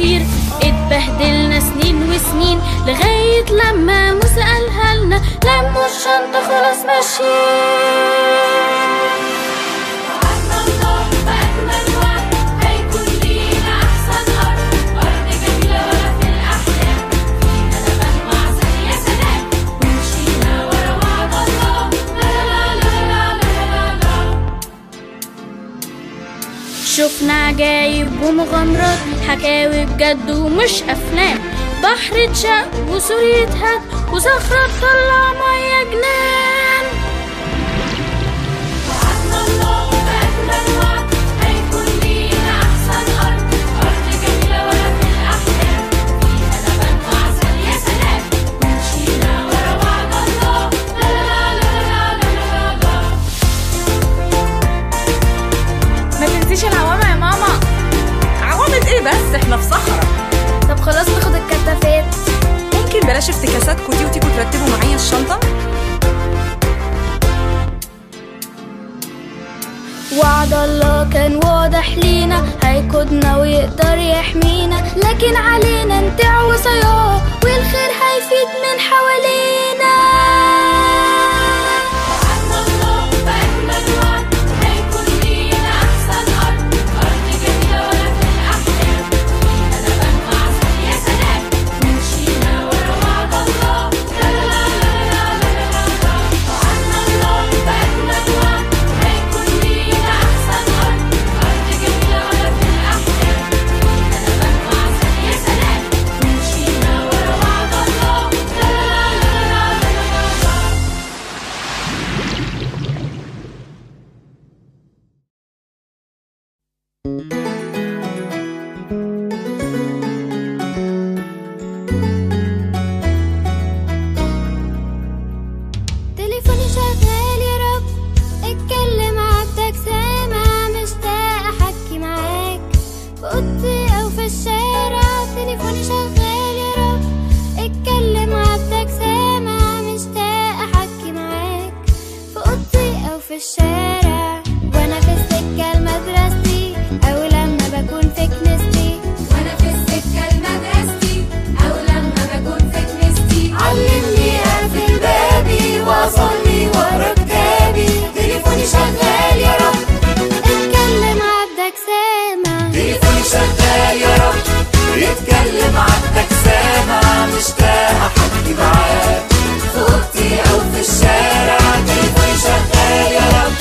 كتير اتبهدلنا سنين وسنين لغاية لما موسى قالها لنا لموا الشنطة خلاص ماشيين شفنا عجايب ومغامرات حكاوي بجد ومش أفلام بحر اتشق وسوري اتهد وصخرة تطلع مية جنان ما تنسيش العوامة يا ماما عوامل ايه بس احنا في صحراء طب خلاص ناخد الكتافات ممكن بلاش افتكاساتكوا دي وتيجوا ترتبوا معايا الشنطة وعد الله كان واضح لينا هيقودنا ويقدر يحمينا لكن علينا نطيع وصاياه والخير هيفيد من حوالينا تليفوني شغال يا رب اتكلم عبدك سامع مشتاق احكي معاك في اوضتي او في الشارع تليفوني شغال يا رب اتكلم عبدك سامع مشتاق احكي معاك في اوضتي او في الشارع وانا في السكه لمدرستي او لما بكون في كنيستي وانا في السكة لمدرستي او لما بكون في كنيستي علمني اقفل بابي واصلي ورا كتابي تليفوني شغال يا رب اتكلم عبدك سامع تليفوني شغال يا رب يتكلم عندك سامع مشتاق احكي معاك في اوضتي او في الشارع تليفوني شغال يا رب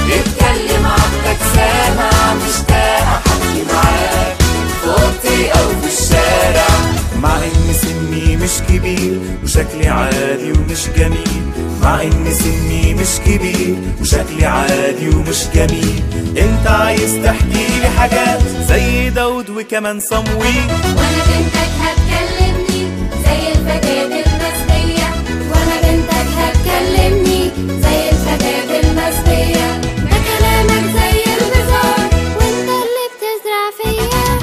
يتكلم عندك سامع مشتاق احكي معاك في اوضتي او في الشارع مع ان سني مش كبير وشكلي عادي ومش جميل مع ان سني مش كبير وشكلي عادي ومش جميل انت عايز تحكي لي حاجات زي داود وكمان صمويل وانا بنتك هتكلمني زي الفتاة المسبية وانا بنتك هتكلمني زي الفتاة المسبية ده كلامك زي البزار وانت اللي بتزرع فيا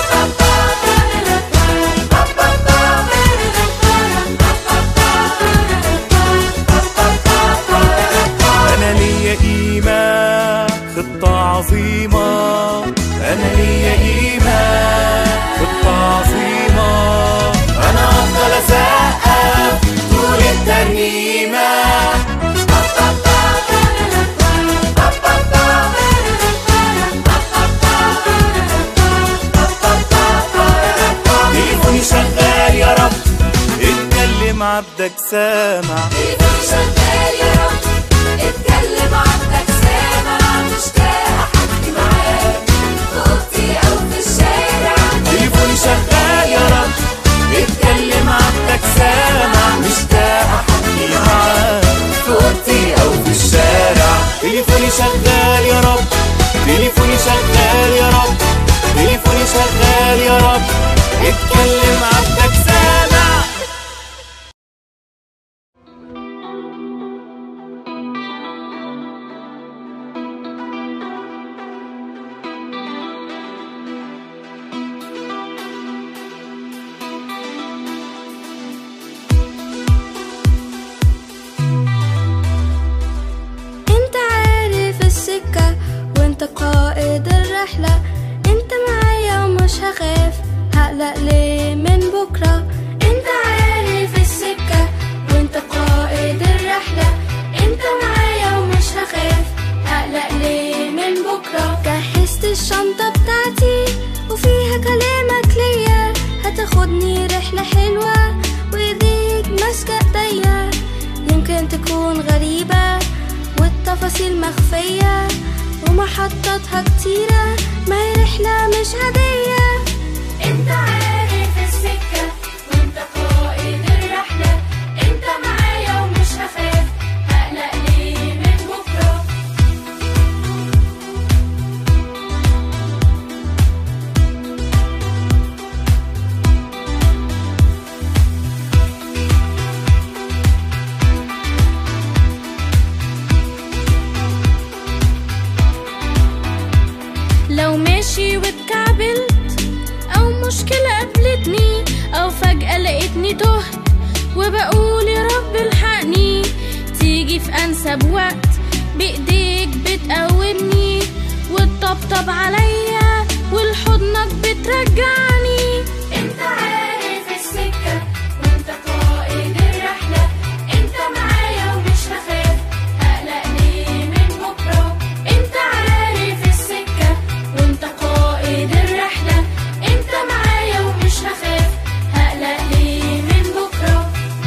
انا ليا قيمة خطة عظيمة انا ليا قيمة خطة عظيمة انا افضل اسقف طول الترنيمة تليفوني شغال يا رب اتكلم عبدك سامع تليفوني شغال يا رب اتكلم عندك سامع مشتاق احكي معاك في اوضتي او في الشارع تليفوني شغال يا رب اتكلم عندك سامع مشتاق احكي معاك في اوضتي او في الشارع تليفوني شغال يا رب تليفوني شغال يا رب تليفوني شغال يا رب اتكلم عندك سامع هقلق ليه من بكرة انت عارف السكة وانت قائد الرحلة انت معايا ومش هخاف هقلق ليه من بكرة جهزت الشنطة بتاعتي وفيها كلامك ليا هتاخدني رحلة حلوة وايديك ماسكة ايديا يمكن تكون غريبة والتفاصيل مخفية ومحطاتها كتيرة ما هي رحلة مش عادية انت عارف السكة وانت قائد الرحلة انت معايا ومش هخاف هقلق ليه من بكرة لو ماشي واتكعبلت او مشكلة قابلتني او فجأة لقيتني تهت وبقول يا رب الحقني تيجي في انسب وقت بايديك بتقومني وتطبطب عليا والحضنك بترجعني انت عارف السكة وانت قائد الرحلة انت معايا ومش هخاف هقلق ليه من بكرة انت عارف السكة وانت قائد الرحلة انت معايا ومش هخاف هقلق ليه من بكرة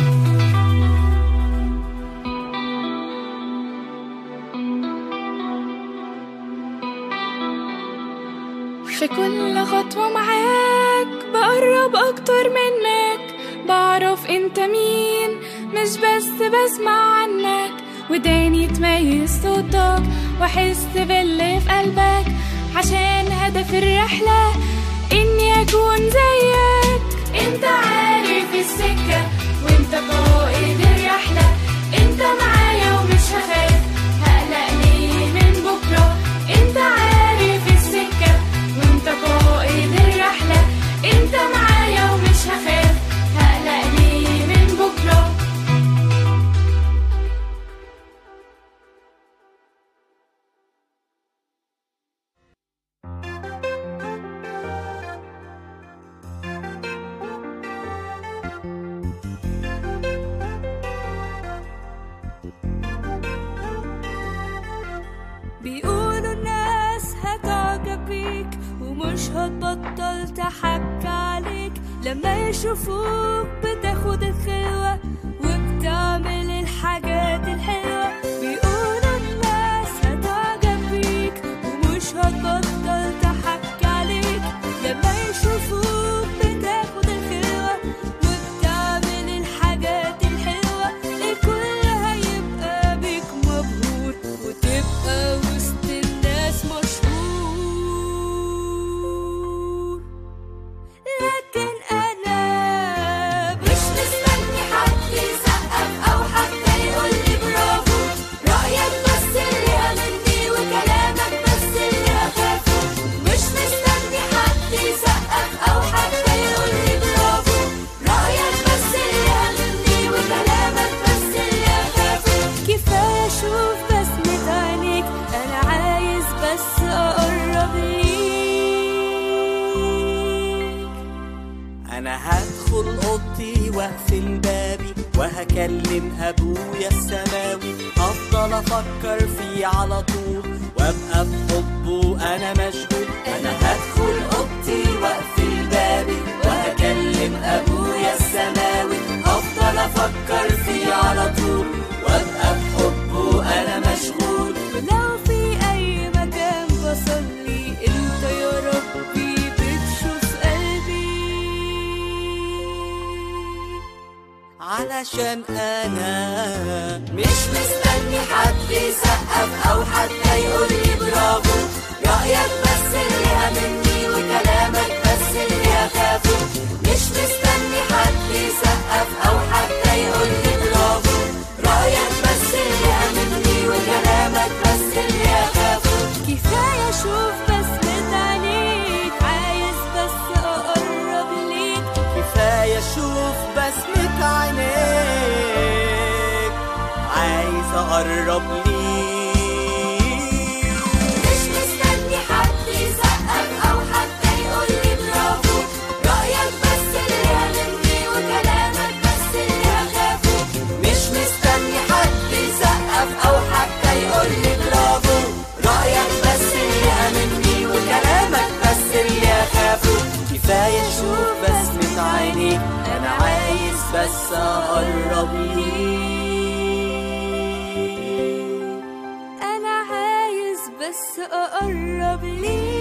في كل خطوة معاك بقرب أكتر منك بعرف انت مين مش بس بسمع عنك وداني تميز صوتك واحس باللي في قلبك عشان هدف الرحلة اني اكون زيك انت عارف السكة وانت قائد الرحلة انت معايا ومش هخاف هقلق ليه من بكرة انت عارف السكة وانت قائد الرحلة انت معايا ومش هخاف هقلق ليه من بكرة بيقولوا الناس هتعجب بيك ومش هتبطل تحكي عليك لما يشوفوك بتاخد الخلوة وبتعمل الحاجات الحلوة بيقولوا الناس هتعجب بيك ومش هتبطل تحكي عليك لما يشوفوك بتاخد الخلوة وبتعمل الحاجات الحلوة الكل هيبقى بيك مبهور وتبقى وسط الناس مشهور لكن أنا مش مستني حد يسقف او حتى يقول لي برافو رايك بس اللي هاممني وكلامك بس اللي هخافه مش مستني حد يسقف او حتى يقول لي برافو رايك بس اللي هاممني وكلامك بس اللي هخافه كفاية أشوف بسمة عينيك أنا عايز بس أقرب ليك انا هدخل اوضتي واقفل بابي وهكلم ابويا السماوي هفضل افكر فيه على طول وابقى بحبه انا مشغول انا هدخل اوضتي واقفل بابي وهكلم ابويا السماوي هفضل افكر فيه على طول وابقى بحبه انا مشغول ولو في أي مكان بصلي أنت يا ربي بتشوف قلبي علشان انا مش مستني حد يسقف او حتى يقول لي برافو رايك بس اللي هاممني وكلامك بس اللي هخافه مش مستني حد يسقف او حتى يقول لي برافو رايك بس اللي هاممني وكلامك بس اللي هخافه كفاية أشوف بسمة عينيك عايز بس أقرب ليك كفاية اشوف بسمة عينيك عايز اقرب ليك مش مستني حد يسقف او حتى يقول لي برافو رايك اقرب ليك انا عايز بس اقرب ليك